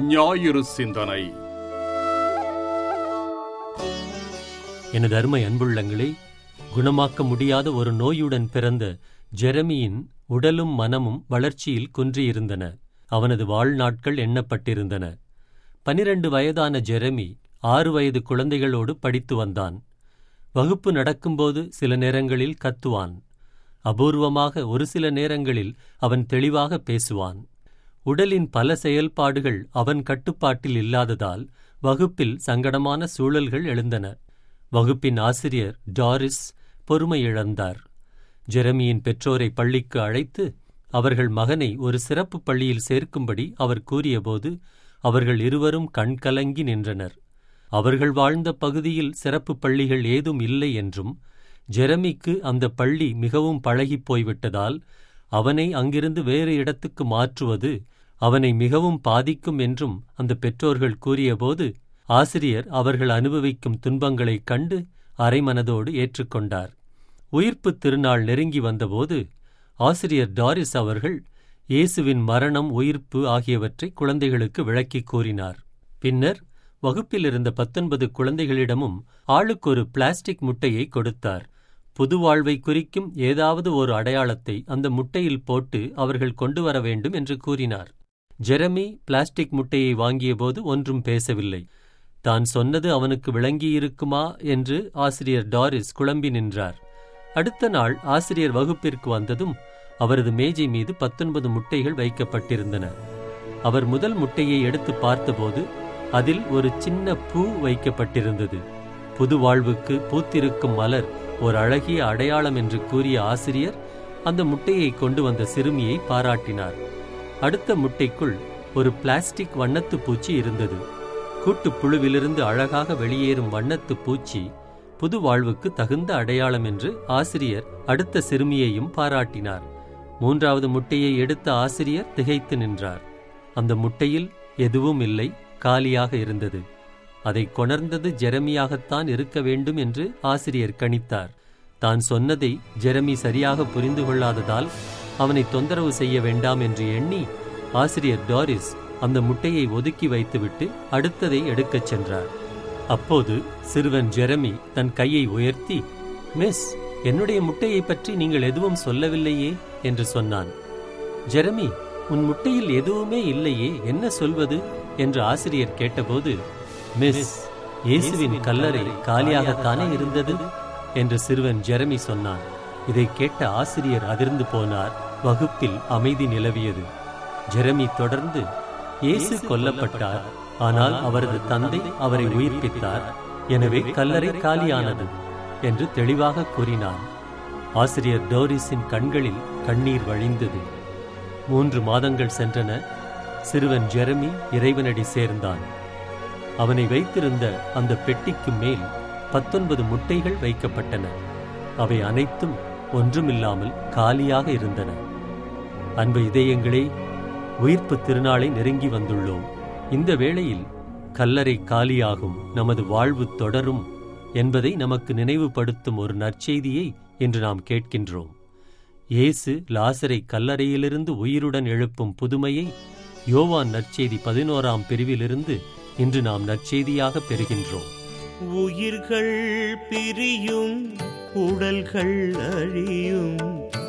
ஞாயிறு சிந்தனை எனது அருமை அன்புள்ளங்களே குணமாக்க முடியாத ஒரு நோயுடன் பிறந்த ஜெரமியின் உடலும் மனமும் வளர்ச்சியில் குன்றியிருந்தன அவனது வாழ்நாட்கள் எண்ணப்பட்டிருந்தன பனிரண்டு வயதான ஜெரமி ஆறு வயது குழந்தைகளோடு படித்து வந்தான் வகுப்பு நடக்கும்போது சில நேரங்களில் கத்துவான் அபூர்வமாக ஒரு சில நேரங்களில் அவன் தெளிவாக பேசுவான் உடலின் பல செயல்பாடுகள் அவன் கட்டுப்பாட்டில் இல்லாததால் வகுப்பில் சங்கடமான சூழல்கள் எழுந்தன வகுப்பின் ஆசிரியர் டாரிஸ் பொறுமை இழந்தார் ஜெரமியின் பெற்றோரை பள்ளிக்கு அழைத்து அவர்கள் மகனை ஒரு சிறப்பு பள்ளியில் சேர்க்கும்படி அவர் கூறியபோது அவர்கள் இருவரும் கண்கலங்கி நின்றனர் அவர்கள் வாழ்ந்த பகுதியில் சிறப்பு பள்ளிகள் ஏதும் இல்லை என்றும் ஜெரமிக்கு அந்த பள்ளி மிகவும் பழகிப் போய்விட்டதால் அவனை அங்கிருந்து வேறு இடத்துக்கு மாற்றுவது அவனை மிகவும் பாதிக்கும் என்றும் அந்த பெற்றோர்கள் கூறியபோது ஆசிரியர் அவர்கள் அனுபவிக்கும் துன்பங்களைக் கண்டு அரைமனதோடு ஏற்றுக்கொண்டார் உயிர்ப்புத் திருநாள் நெருங்கி வந்தபோது ஆசிரியர் டாரிஸ் அவர்கள் இயேசுவின் மரணம் உயிர்ப்பு ஆகியவற்றை குழந்தைகளுக்கு விளக்கிக் கூறினார் பின்னர் வகுப்பில் இருந்த பத்தொன்பது குழந்தைகளிடமும் ஆளுக்கொரு பிளாஸ்டிக் முட்டையை கொடுத்தார் புது வாழ்வை குறிக்கும் ஏதாவது ஒரு அடையாளத்தை அந்த முட்டையில் போட்டு அவர்கள் கொண்டு வர வேண்டும் என்று கூறினார் ஜெரமி பிளாஸ்டிக் முட்டையை வாங்கியபோது ஒன்றும் பேசவில்லை தான் சொன்னது அவனுக்கு விளங்கியிருக்குமா என்று ஆசிரியர் டாரிஸ் குழம்பி நின்றார் அடுத்த நாள் ஆசிரியர் வகுப்பிற்கு வந்ததும் அவரது மேஜை மீது பத்தொன்பது முட்டைகள் வைக்கப்பட்டிருந்தன அவர் முதல் முட்டையை எடுத்து பார்த்தபோது அதில் ஒரு சின்ன பூ வைக்கப்பட்டிருந்தது புது வாழ்வுக்கு பூத்திருக்கும் மலர் ஒரு அழகிய அடையாளம் என்று கூறிய ஆசிரியர் அந்த முட்டையை கொண்டு வந்த சிறுமியை பாராட்டினார் அடுத்த முட்டைக்குள் ஒரு பிளாஸ்டிக் வண்ணத்து பூச்சி இருந்தது கூட்டுப் புழுவிலிருந்து அழகாக வெளியேறும் வண்ணத்து பூச்சி புது வாழ்வுக்கு தகுந்த அடையாளம் என்று ஆசிரியர் அடுத்த சிறுமியையும் பாராட்டினார் மூன்றாவது முட்டையை எடுத்த ஆசிரியர் திகைத்து நின்றார் அந்த முட்டையில் எதுவும் இல்லை காலியாக இருந்தது அதை கொணர்ந்தது ஜெரமியாகத்தான் இருக்க வேண்டும் என்று ஆசிரியர் கணித்தார் தான் சொன்னதை ஜெரமி சரியாக புரிந்து கொள்ளாததால் அவனை தொந்தரவு செய்ய வேண்டாம் என்று எண்ணி ஆசிரியர் டாரிஸ் அந்த முட்டையை ஒதுக்கி வைத்துவிட்டு அடுத்ததை எடுக்கச் சென்றார் அப்போது சிறுவன் ஜெரமி தன் கையை உயர்த்தி மிஸ் என்னுடைய முட்டையை பற்றி நீங்கள் எதுவும் சொல்லவில்லையே என்று சொன்னான் ஜெரமி உன் முட்டையில் எதுவுமே இல்லையே என்ன சொல்வது என்று ஆசிரியர் கேட்டபோது மிஸ் இயேசுவின் கல்லறை காலியாகத்தானே இருந்தது என்று சிறுவன் ஜெரமி சொன்னான் இதை கேட்ட ஆசிரியர் அதிர்ந்து போனார் வகுப்பில் அமைதி நிலவியது ஜெரமி தொடர்ந்து இயேசு கொல்லப்பட்டார் ஆனால் அவரது தந்தை அவரை உயிர்ப்பித்தார் எனவே கல்லறை காலியானது என்று தெளிவாக கூறினான் ஆசிரியர் டோரிஸின் கண்களில் கண்ணீர் வழிந்தது மூன்று மாதங்கள் சென்றன சிறுவன் ஜெரமி இறைவனடி சேர்ந்தான் அவனை வைத்திருந்த அந்த பெட்டிக்கு மேல் பத்தொன்பது முட்டைகள் வைக்கப்பட்டன அவை அனைத்தும் ஒன்றுமில்லாமல் காலியாக இருந்தன அன்பு இதயங்களே உயிர்ப்பு திருநாளை நெருங்கி வந்துள்ளோம் இந்த வேளையில் கல்லறை காலியாகும் நமது வாழ்வு தொடரும் என்பதை நமக்கு நினைவுபடுத்தும் ஒரு நற்செய்தியை இன்று நாம் கேட்கின்றோம் இயேசு லாசரை கல்லறையிலிருந்து உயிருடன் எழுப்பும் புதுமையை யோவான் நற்செய்தி பதினோராம் பிரிவிலிருந்து இன்று நாம் நற்செய்தியாக பெறுகின்றோம் உயிர்கள் பிரியும் உடல்கள் அழியும்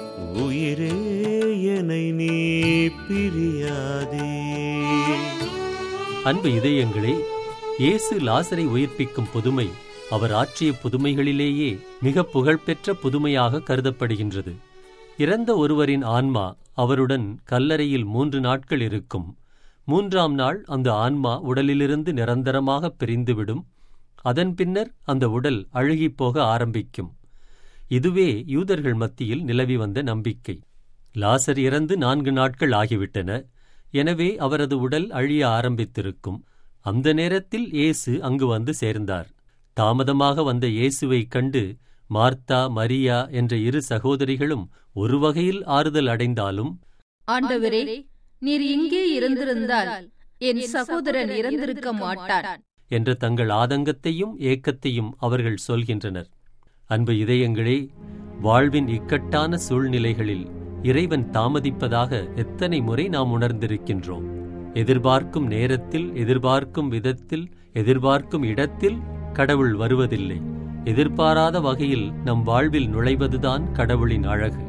உயிரே என்னை நீ பிரியாதே அன்பு இதயங்களே இயேசு லாசரை உயிர்ப்பிக்கும் புதுமை அவர் ஆற்றிய புதுமைகளிலேயே மிக புகழ்பெற்ற புதுமையாக கருதப்படுகின்றது இறந்த ஒருவரின் ஆன்மா அவருடன் கல்லறையில் மூன்று நாட்கள் இருக்கும் மூன்றாம் நாள் அந்த ஆன்மா உடலிலிருந்து நிரந்தரமாக பிரிந்துவிடும் அதன் பின்னர் அந்த உடல் அழுகிப் போக ஆரம்பிக்கும் இதுவே யூதர்கள் மத்தியில் நிலவி வந்த நம்பிக்கை லாசர் இறந்து நான்கு நாட்கள் ஆகிவிட்டன எனவே அவரது உடல் அழிய ஆரம்பித்திருக்கும் அந்த நேரத்தில் இயேசு அங்கு வந்து சேர்ந்தார் தாமதமாக வந்த இயேசுவைக் கண்டு மார்த்தா மரியா என்ற இரு சகோதரிகளும் ஒரு வகையில் ஆறுதல் அடைந்தாலும் ஆண்டவரே நீர் இங்கே இருந்திருந்தால் என் சகோதரன் இறந்திருக்க மாட்டார் என்ற தங்கள் ஆதங்கத்தையும் ஏக்கத்தையும் அவர்கள் சொல்கின்றனர் அன்பு இதயங்களே வாழ்வின் இக்கட்டான சூழ்நிலைகளில் இறைவன் தாமதிப்பதாக எத்தனை முறை நாம் உணர்ந்திருக்கின்றோம் எதிர்பார்க்கும் நேரத்தில் எதிர்பார்க்கும் விதத்தில் எதிர்பார்க்கும் இடத்தில் கடவுள் வருவதில்லை எதிர்பாராத வகையில் நம் வாழ்வில் நுழைவதுதான் கடவுளின் அழகு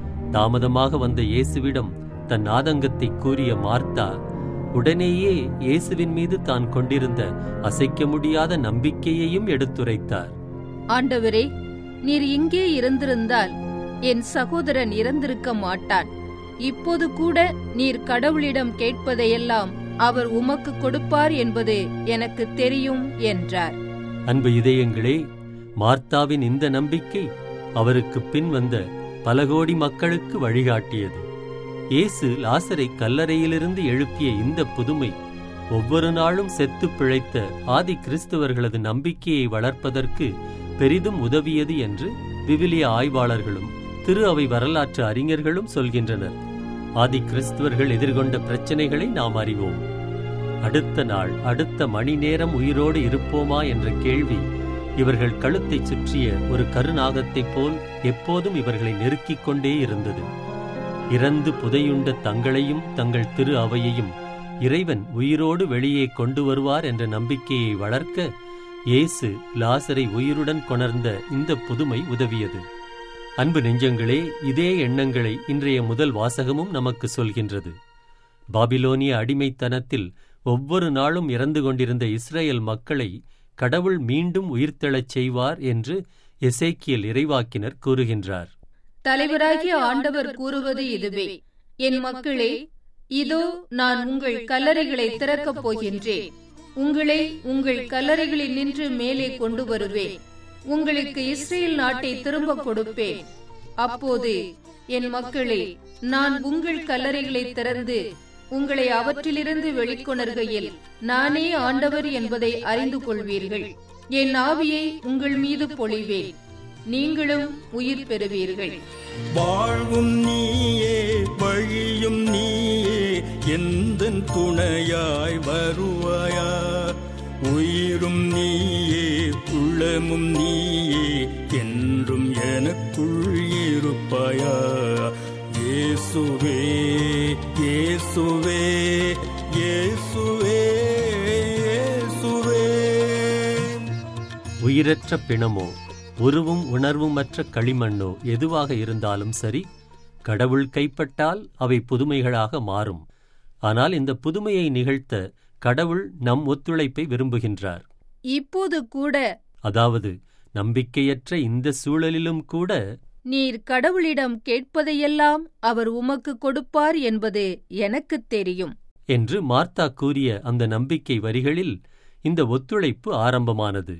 தாமதமாக வந்த இயேசுவிடம் தன் ஆதங்கத்தை கூறிய மார்த்தா உடனேயே இயேசுவின் மீது தான் கொண்டிருந்த அசைக்க முடியாத நம்பிக்கையையும் எடுத்துரைத்தார் ஆண்டவரே நீர் இங்கே இருந்திருந்தால் என் சகோதரன் இறந்திருக்க மாட்டான் இப்போது கூட நீர் கடவுளிடம் கேட்பதையெல்லாம் அவர் உமக்கு கொடுப்பார் என்பது எனக்கு தெரியும் என்றார் அன்பு இதயங்களே மார்த்தாவின் இந்த நம்பிக்கை அவருக்கு பின் வந்த பல கோடி மக்களுக்கு வழிகாட்டியது இயேசு லாசரை கல்லறையிலிருந்து எழுப்பிய இந்த புதுமை ஒவ்வொரு நாளும் செத்துப் பிழைத்த ஆதி கிறிஸ்தவர்களது நம்பிக்கையை வளர்ப்பதற்கு பெரிதும் உதவியது என்று விவிலிய ஆய்வாளர்களும் திரு அவை வரலாற்று அறிஞர்களும் சொல்கின்றனர் ஆதி கிறிஸ்தவர்கள் எதிர்கொண்ட பிரச்சனைகளை நாம் அறிவோம் அடுத்த நாள் அடுத்த மணி நேரம் உயிரோடு இருப்போமா என்ற கேள்வி இவர்கள் கழுத்தைச் சுற்றிய ஒரு கருநாகத்தைப் போல் எப்போதும் இவர்களை நெருக்கிக் கொண்டே இருந்தது இறந்து புதையுண்ட தங்களையும் தங்கள் திரு அவையையும் இறைவன் உயிரோடு வெளியே கொண்டு வருவார் என்ற நம்பிக்கையை வளர்க்க இயேசு லாசரை உயிருடன் கொணர்ந்த இந்த புதுமை உதவியது அன்பு நெஞ்சங்களே இதே எண்ணங்களை இன்றைய முதல் வாசகமும் நமக்கு சொல்கின்றது பாபிலோனிய அடிமைத்தனத்தில் ஒவ்வொரு நாளும் இறந்து கொண்டிருந்த இஸ்ரேல் மக்களை கடவுள் மீண்டும் உயிர்த்தெழச் செய்வார் என்று எசேக்கியல் இறைவாக்கினர் கூறுகின்றார் தலைவராகிய ஆண்டவர் கூறுவது இதுவே என் மக்களே இதோ நான் உங்கள் கல்லறைகளை திறக்கப் போகின்றேன் உங்களை உங்கள் கல்லறைகளில் நின்று மேலே கொண்டு வருவேன் உங்களுக்கு இஸ்ரேல் நாட்டை திரும்ப கொடுப்பேன் அப்போது என் மக்களே நான் உங்கள் கல்லறைகளை திறந்து உங்களை அவற்றிலிருந்து வெளிக்கொணர்கையில் நானே ஆண்டவர் என்பதை அறிந்து கொள்வீர்கள் என் ஆவியை உங்கள் மீது பொழிவேன் நீங்களும் உயிர் பெறுவீர்கள் வாழ்வும் நீயே வழியும் நீயே எந்த துணையாய் வருவாயா உயிரும் நீயே உள்ளமும் நீயே என்றும் எனக்குள் இருப்பாயா இயேசுவே இயேசுவே இயேசுவே இயேசுவே உயிரற்ற பிணமோ உருவும் உணர்வுமற்ற களிமண்ணோ எதுவாக இருந்தாலும் சரி கடவுள் கைப்பட்டால் அவை புதுமைகளாக மாறும் ஆனால் இந்த புதுமையை நிகழ்த்த கடவுள் நம் ஒத்துழைப்பை விரும்புகின்றார் இப்போது கூட அதாவது நம்பிக்கையற்ற இந்த சூழலிலும் கூட நீர் கடவுளிடம் கேட்பதையெல்லாம் அவர் உமக்கு கொடுப்பார் என்பது எனக்குத் தெரியும் என்று மார்த்தா கூறிய அந்த நம்பிக்கை வரிகளில் இந்த ஒத்துழைப்பு ஆரம்பமானது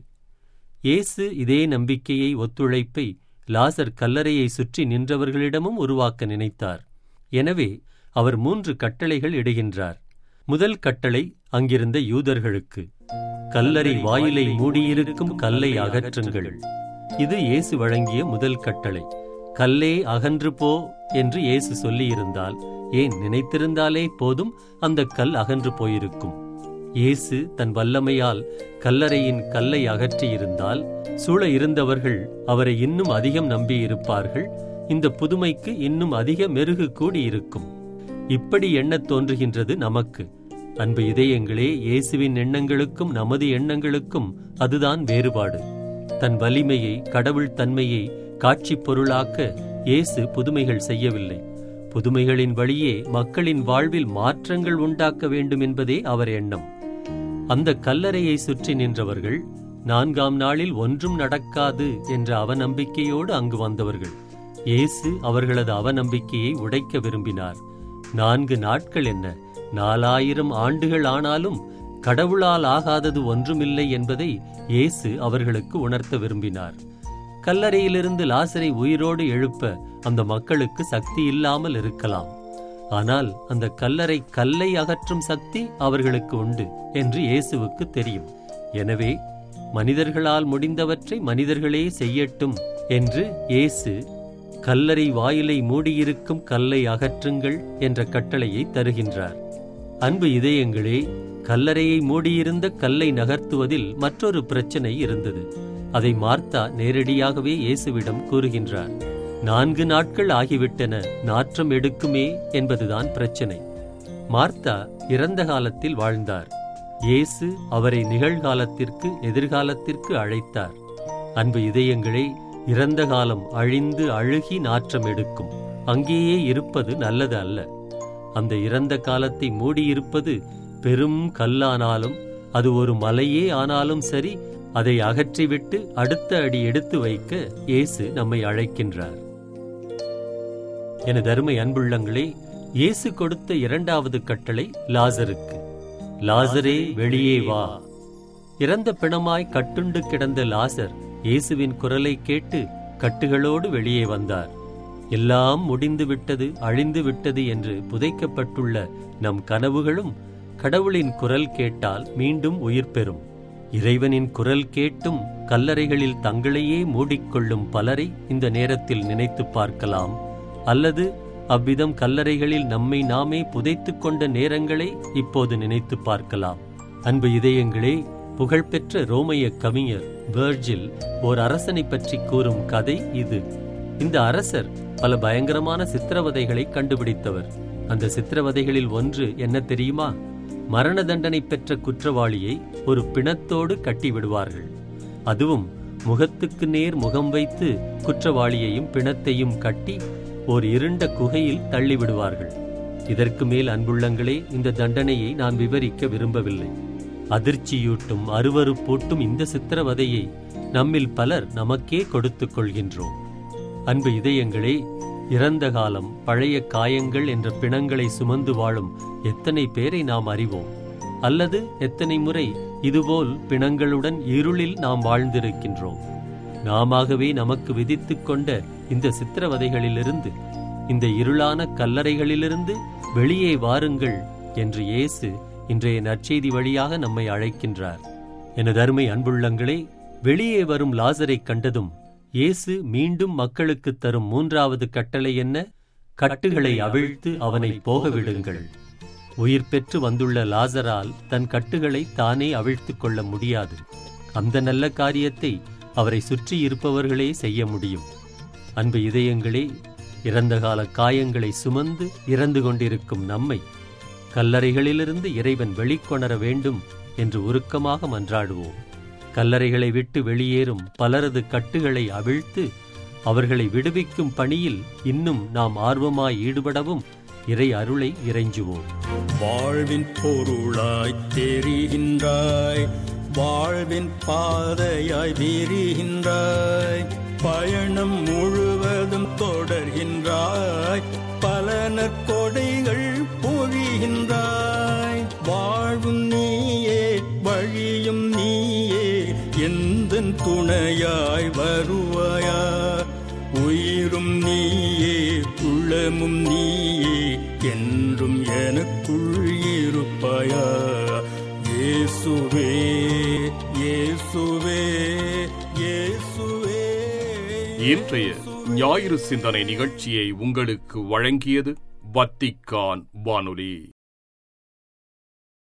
இயேசு இதே நம்பிக்கையை ஒத்துழைப்பை லாசர் கல்லறையை சுற்றி நின்றவர்களிடமும் உருவாக்க நினைத்தார் எனவே அவர் மூன்று கட்டளைகள் இடுகின்றார் முதல் கட்டளை அங்கிருந்த யூதர்களுக்கு கல்லறை வாயிலை மூடியிருக்கும் கல்லை அகற்றுங்கள் இது இயேசு வழங்கிய முதல் கட்டளை கல்லே அகன்று போ என்று இயேசு சொல்லியிருந்தால் ஏன் நினைத்திருந்தாலே போதும் அந்த கல் அகன்று போயிருக்கும் இயேசு தன் வல்லமையால் கல்லறையின் கல்லை அகற்றியிருந்தால் சூழ இருந்தவர்கள் அவரை இன்னும் அதிகம் நம்பியிருப்பார்கள் இந்த புதுமைக்கு இன்னும் அதிக மெருகு கூடியிருக்கும் இப்படி எண்ணத் தோன்றுகின்றது நமக்கு அன்பு இதயங்களே இயேசுவின் எண்ணங்களுக்கும் நமது எண்ணங்களுக்கும் அதுதான் வேறுபாடு தன் வலிமையை கடவுள் தன்மையை காட்சிப் பொருளாக்க இயேசு புதுமைகள் செய்யவில்லை புதுமைகளின் வழியே மக்களின் வாழ்வில் மாற்றங்கள் உண்டாக்க வேண்டும் என்பதே அவர் எண்ணம் அந்த கல்லறையை சுற்றி நின்றவர்கள் நான்காம் நாளில் ஒன்றும் நடக்காது என்ற அவநம்பிக்கையோடு அங்கு வந்தவர்கள் இயேசு அவர்களது அவநம்பிக்கையை உடைக்க விரும்பினார் நான்கு நாட்கள் என்ன நாலாயிரம் ஆண்டுகள் ஆனாலும் கடவுளால் ஆகாதது ஒன்றுமில்லை என்பதை இயேசு அவர்களுக்கு உணர்த்த விரும்பினார் கல்லறையிலிருந்து லாசரை உயிரோடு எழுப்ப அந்த மக்களுக்கு சக்தி இல்லாமல் இருக்கலாம் ஆனால் அந்த கல்லறை கல்லை அகற்றும் சக்தி அவர்களுக்கு உண்டு என்று இயேசுவுக்கு தெரியும் எனவே மனிதர்களால் முடிந்தவற்றை மனிதர்களே செய்யட்டும் என்று இயேசு கல்லறை வாயிலை மூடியிருக்கும் கல்லை அகற்றுங்கள் என்ற கட்டளையை தருகின்றார் அன்பு இதயங்களே கல்லறையை மூடியிருந்த கல்லை நகர்த்துவதில் மற்றொரு பிரச்சனை இருந்தது அதை மார்த்தா நேரடியாகவே இயேசுவிடம் கூறுகின்றார் நான்கு நாட்கள் ஆகிவிட்டன நாற்றம் எடுக்குமே என்பதுதான் பிரச்சனை மார்த்தா இறந்த காலத்தில் வாழ்ந்தார் இயேசு அவரை நிகழ்காலத்திற்கு எதிர்காலத்திற்கு அழைத்தார் அன்பு இதயங்களே இறந்த காலம் அழிந்து அழுகி நாற்றம் எடுக்கும் அங்கேயே இருப்பது நல்லது அல்ல அந்த இறந்த காலத்தை மூடியிருப்பது பெரும் கல்லானாலும் அது ஒரு மலையே ஆனாலும் சரி அதை அகற்றிவிட்டு அடுத்த அடி எடுத்து வைக்க இயேசு நம்மை அழைக்கின்றார் எனது அருமை அன்புள்ளங்களே இயேசு கொடுத்த இரண்டாவது கட்டளை லாசருக்கு லாசரே வெளியே வா இறந்த பிணமாய் கட்டுண்டு கிடந்த லாசர் இயேசுவின் குரலை கேட்டு கட்டுகளோடு வெளியே வந்தார் எல்லாம் முடிந்து விட்டது அழிந்து விட்டது என்று புதைக்கப்பட்டுள்ள நம் கனவுகளும் கடவுளின் குரல் கேட்டால் மீண்டும் உயிர் பெறும் இறைவனின் குரல் கேட்டும் கல்லறைகளில் தங்களையே மூடிக்கொள்ளும் பலரை இந்த நேரத்தில் நினைத்துப் பார்க்கலாம் அல்லது அவ்விதம் கல்லறைகளில் நம்மை நாமே புதைத்துக் கொண்ட நேரங்களை இப்போது நினைத்துப் பார்க்கலாம் அன்பு இதயங்களே புகழ்பெற்ற ரோமைய கவிஞர் வேர்ஜில் ஓர் அரசனை பற்றி கூறும் கதை இது இந்த அரசர் பல பயங்கரமான சித்திரவதைகளை கண்டுபிடித்தவர் அந்த சித்திரவதைகளில் ஒன்று என்ன தெரியுமா மரண தண்டனை பெற்ற குற்றவாளியை ஒரு பிணத்தோடு கட்டி விடுவார்கள் அதுவும் முகத்துக்கு நேர் முகம் வைத்து குற்றவாளியையும் பிணத்தையும் கட்டி ஓர் இருண்ட குகையில் தள்ளிவிடுவார்கள் இதற்கு மேல் அன்புள்ளங்களே இந்த தண்டனையை நான் விவரிக்க விரும்பவில்லை அதிர்ச்சியூட்டும் அருவருப்பூட்டும் இந்த சித்திரவதையை நம்மில் பலர் நமக்கே கொடுத்துக் கொள்கின்றோம் அன்பு இதயங்களே இறந்த காலம் பழைய காயங்கள் என்ற பிணங்களை சுமந்து வாழும் எத்தனை பேரை நாம் அறிவோம் அல்லது எத்தனை முறை இதுபோல் பிணங்களுடன் இருளில் நாம் வாழ்ந்திருக்கின்றோம் நாமாகவே நமக்கு விதித்துக் கொண்ட இந்த சித்திரவதைகளிலிருந்து இந்த இருளான கல்லறைகளிலிருந்து வெளியே வாருங்கள் என்று இயேசு இன்றைய நற்செய்தி வழியாக நம்மை அழைக்கின்றார் எனது அருமை அன்புள்ளங்களே வெளியே வரும் லாசரைக் கண்டதும் இயேசு மீண்டும் மக்களுக்கு தரும் மூன்றாவது கட்டளை என்ன கட்டுகளை அவிழ்த்து அவனை போக விடுங்கள் உயிர் பெற்று வந்துள்ள லாசரால் தன் கட்டுகளை தானே அவிழ்த்துக் கொள்ள முடியாது அந்த நல்ல காரியத்தை அவரை சுற்றி இருப்பவர்களே செய்ய முடியும் அன்பு இதயங்களே இறந்த கால காயங்களை சுமந்து இறந்து கொண்டிருக்கும் நம்மை கல்லறைகளிலிருந்து இறைவன் வெளிக்கொணர வேண்டும் என்று உருக்கமாக மன்றாடுவோம் கல்லறைகளை விட்டு வெளியேறும் பலரது கட்டுகளை அவிழ்த்து அவர்களை விடுவிக்கும் பணியில் இன்னும் நாம் ஆர்வமாய் ஈடுபடவும் இறை அருளை இறைஞ்சுவோம் வாழ்வின் பொருளாய் தெரிகின்றாய் வாழ்வின் பாதையாய் விரிகின்றாய் பயணம் முழுவதும் தொடர்கின்றாய் பல நற்கொடைகள் பொழிகின்றாய் வாழ்வும் நீயே வழியும் நீயே எந்த துணையாய் வருவாயா உயிரும் நீயே உள்ளமும் நீயே என்றும் எனக்குள் இருப்பாயா இயேசுவே இயேசுவே இயேசுவே இன்றைய ஞாயிறு சிந்தனை நிகழ்ச்சியை உங்களுக்கு வழங்கியது வத்திக்கான் வானொலி